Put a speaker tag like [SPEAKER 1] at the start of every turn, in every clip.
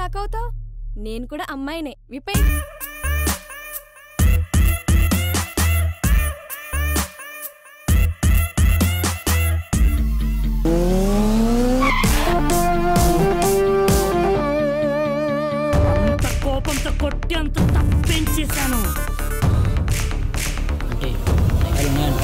[SPEAKER 1] shock అవుతావు నేను కూడా అమ్మాయినే విపై
[SPEAKER 2] అంత కోపంతో కొట్టి అంత తప్పించేశాను
[SPEAKER 3] అంటే లెక్కలు ఉన్నాయంట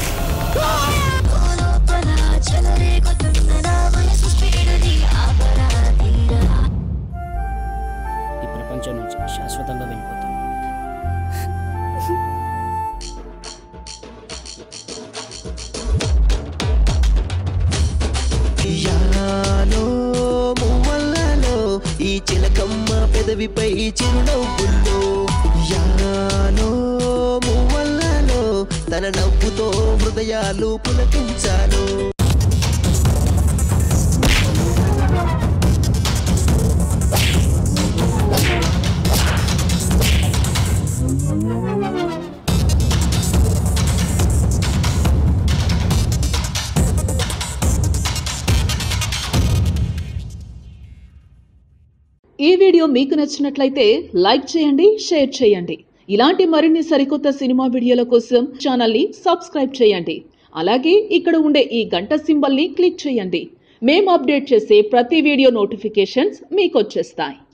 [SPEAKER 3] ఈ ప్రపంచం నుంచి శాశ్వతంగా వెళ్ళిపోతాను
[SPEAKER 4] యాలో మువ్వల్లలో ఈ చిలకమ్మ పెదవిపై చిరునవ్వుల్లో యాలో మువ్వల్లలో తన నవ్వుతో హృదయాలు పులకించాను
[SPEAKER 5] ఈ వీడియో మీకు నచ్చినట్లయితే లైక్ చేయండి షేర్ చేయండి ఇలాంటి మరిన్ని సరికొత్త సినిమా వీడియోల కోసం ఛానల్ని సబ్స్క్రైబ్ చేయండి అలాగే ఇక్కడ ఉండే ఈ గంట సింబల్ని క్లిక్ చేయండి మేము అప్డేట్ చేసే ప్రతి వీడియో నోటిఫికేషన్స్ మీకు వచ్చేస్తాయి